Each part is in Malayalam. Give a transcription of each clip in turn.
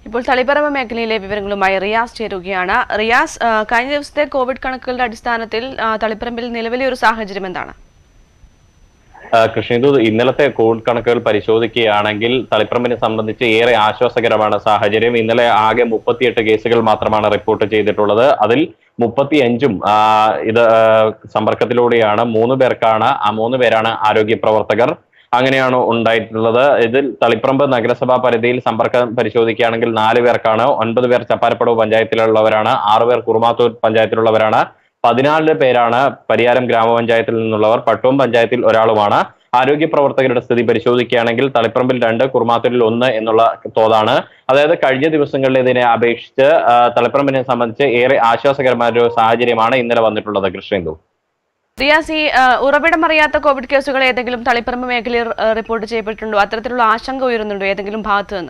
ഇപ്പോൾ തളിപ്പറമ്പ് മേഖലയിലെ വിവരങ്ങളുമായി റിയാസ് ചേരുകയാണ് റിയാസ് ആ, കഴിഞ്ഞ ദിവസത്തെ കോവിഡ് കണക്കുകളുടെ അടിസ്ഥാനത്തിൽ ആ, തളിപ്പറമ്പിൽ നിലവിലെ ഒരു സാഹചര്യം എന്താണ് ആ, കൃഷ്ണേന്ദു ഇന്നലത്തെ കോവിഡ് കണക്കുകൾ പരിശോധിക്കുകയാണെങ്കിൽ തളിപ്പറമ്പിനെ സംബന്ധിച്ച് ഏറെ ആശ്വാസകരമാണ് സാഹചര്യം ഇന്നലെ ആകെ മുപ്പത്തിയെട്ട് കേസുകൾ മാത്രമാണ് റിപ്പോർട്ട് ചെയ്തിട്ടുള്ളത് അതിൽ മുപ്പത്തിയഞ്ചും ആ, ഇത് ആ, സമ്പർക്കത്തിലൂടെയാണ് മൂന്ന് പേർക്കാണ് ആ മൂന്ന് പേരാണ് ആരോഗ്യ പ്രവർത്തകർ അങ്ങനെയാണ് ഉണ്ടായിട്ടുള്ളത് ഇതിൽ തളിപ്പറമ്പ് നഗരസഭാ പരിധിയിൽ സമ്പർക്കം പരിശോധിക്കുകയാണെങ്കിൽ നാല് പേർക്കാണ് ഒൻപത് പേർ ചപ്പാരപ്പടവ് പഞ്ചായത്തിലുള്ളവരാണ് ആറ് പേർ കുറുമാത്തൂർ പഞ്ചായത്തിലുള്ളവരാണ് പതിനാല് പേരാണ് പരിയാരം ഗ്രാമപഞ്ചായത്തിൽ നിന്നുള്ളവർ പട്ടുവം പഞ്ചായത്തിൽ ഒരാളുമാണ് ആരോഗ്യ പ്രവർത്തകരുടെ സ്ഥിതി പരിശോധിക്കുകയാണെങ്കിൽ തളിപ്പറമ്പിൽ രണ്ട് കുറുമാത്തൂരിൽ ഒന്ന് എന്നുള്ള തോതാണ് അതായത് കഴിഞ്ഞ ദിവസങ്ങളിലേതിനെ അപേക്ഷിച്ച് ആ, തളിപ്പറമ്പിനെ സംബന്ധിച്ച് ഏറെ ആശ്വാസകരമായ ഒരു സാഹചര്യമാണ് ഇന്നലെ വന്നിട്ടുള്ളത് കൃഷ്ണേന്ദു റിയാസ് ഈ ആ, ഉറവിടം അറിയാത്ത കോവിഡ് കേസുകൾ ഏതെങ്കിലും തളിപ്പറമ്പ് മേഖലയിൽ ആ, റിപ്പോർട്ട് ചെയ്യപ്പെട്ടിട്ടുണ്ടോ അത്തരത്തിലുള്ള ആശങ്ക ഉയരുന്നുണ്ടോ ഏതെങ്കിലും ഭാഗത്തു നിന്ന്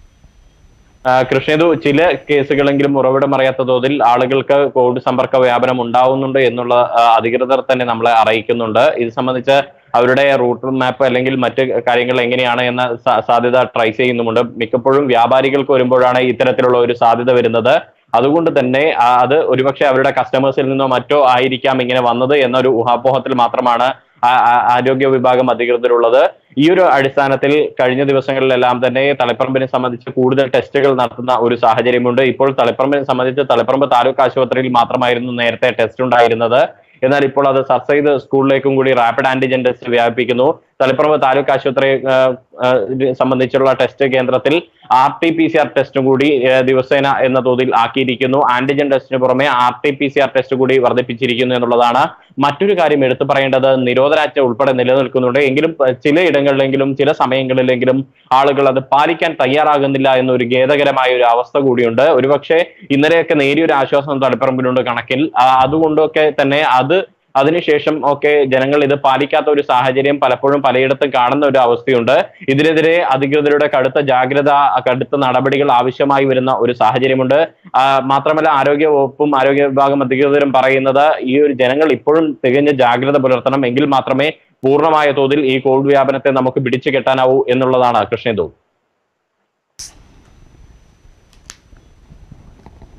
ആ, കൃഷ്ണേതു ചില കേസുകളെങ്കിലും ഉറവിടം അറിയാത്ത തോതിൽ ആളുകൾക്ക് കോവിഡ് സമ്പർക്ക വ്യാപനം ഉണ്ടാവുന്നുണ്ട് എന്നുള്ള ആ, അധികൃതർ തന്നെ നമ്മളെ അറിയിക്കുന്നുണ്ട് ഇത് സംബന്ധിച്ച് അവരുടെ റൂട്ട് മാപ്പ് അല്ലെങ്കിൽ മറ്റ് കാര്യങ്ങൾ എങ്ങനെയാണ് എന്ന സാ- സാധ്യത ട്രൈ ചെയ്യുന്നുമുണ്ട് മിക്കപ്പോഴും വ്യാപാരികൾക്ക് വരുമ്പോഴാണ് ഇത്തരത്തിലുള്ള ഒരു സാധ്യത വരുന്നത് അതുകൊണ്ട് തന്നെ ആ, അത് ഒരുപക്ഷെ അവരുടെ കസ്റ്റമേഴ്സിൽ നിന്നോ മറ്റോ ആയിരിക്കാം ഇങ്ങനെ വന്നത് എന്നൊരു ഊഹാപോഹത്തിൽ മാത്രമാണ് ആ- ആ- ആരോഗ്യ വിഭാഗം അധികൃതരുള്ളത് ഈ ഒരു അടിസ്ഥാനത്തിൽ കഴിഞ്ഞ ദിവസങ്ങളിലെല്ലാം തന്നെ തളിപ്പറമ്പിനെ സംബന്ധിച്ച് കൂടുതൽ ടെസ്റ്റുകൾ നടത്തുന്ന ഒരു സാഹചര്യമുണ്ട് ഇപ്പോൾ തളിപ്പറമ്പിനെ സംബന്ധിച്ച് തളിപ്പറമ്പ് താലൂക്ക് ആശുപത്രിയിൽ മാത്രമായിരുന്നു നേരത്തെ ടെസ്റ്റ് ഉണ്ടായിരുന്നത് എന്നാൽ ഇപ്പോൾ അത് സർസൈദ് സ്കൂളിലേക്കും കൂടി റാപ്പിഡ് ആന്റിജൻ ടെസ്റ്റ് വ്യാപിപ്പിക്കുന്നു തളിപ്പറമ്പ് താലൂക്ക് ആശുപത്രി ആ, ആ, ഇത് സംബന്ധിച്ചുള്ള ടെസ്റ്റ് കേന്ദ്രത്തിൽ R T P C R ടെസ്റ്റും കൂടി ആ, ദിവസേന എന്ന തോതിൽ ആക്കിയിരിക്കുന്നു ആന്റിജൻ ടെസ്റ്റിന് പുറമെ R T P C R test കൂടി വർദ്ധിപ്പിച്ചിരിക്കുന്നു എന്നുള്ളതാണ് മറ്റൊരു കാര്യം എടുത്തു പറയേണ്ടത് നിരോധനാജ്ഞ ഉൾപ്പെടെ നിലനിൽക്കുന്നുണ്ട് എങ്കിലും ആ, ചിലയിടങ്ങളിലെങ്കിലും ചില സമയങ്ങളിലെങ്കിലും ആളുകൾ അത് പാലിക്കാൻ തയ്യാറാകുന്നില്ല എന്നൊരു ഖേദകരമായ ഒരു അവസ്ഥ കൂടിയുണ്ട് ഒരുപക്ഷെ ഇന്നലെയൊക്കെ നേരിയൊരു ആശ്വാസം തളിപ്പറമ്പിലുണ്ട് കണക്കിൽ ആ, അതുകൊണ്ടൊക്കെ തന്നെ അത് അതിനുശേഷം ഒക്കെ ജനങ്ങൾ ഇത് പാലിക്കാത്ത ഒരു സാഹചര്യം പലപ്പോഴും പലയിടത്തും കാണുന്ന ഒരു അവസ്ഥയുണ്ട് ഇതിനെതിരെ അധികൃതരുടെ കടുത്ത ജാഗ്രത കടുത്ത നടപടികൾ ആവശ്യമായി വരുന്ന ഒരു സാഹചര്യമുണ്ട് ആ, മാത്രമല്ല ആരോഗ്യ വകുപ്പും ആരോഗ്യ വിഭാഗം അധികൃതരും പറയുന്നത് ഈ ഒരു ജനങ്ങൾ ഇപ്പോഴും തികഞ്ഞ ജാഗ്രത പുലർത്തണം എങ്കിൽ മാത്രമേ പൂർണ്ണമായ തോതിൽ ഈ കോവിഡ് വ്യാപനത്തെ നമുക്ക് പിടിച്ചു കെട്ടാനാവൂ എന്നുള്ളതാണ് കൃഷ്ണേന്ദു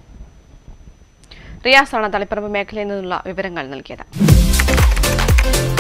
റിയാസാണ് തളിപ്പറമ്പ് മേഖലയിൽ നിന്നുള്ള വിവരങ്ങൾ നൽകിയത്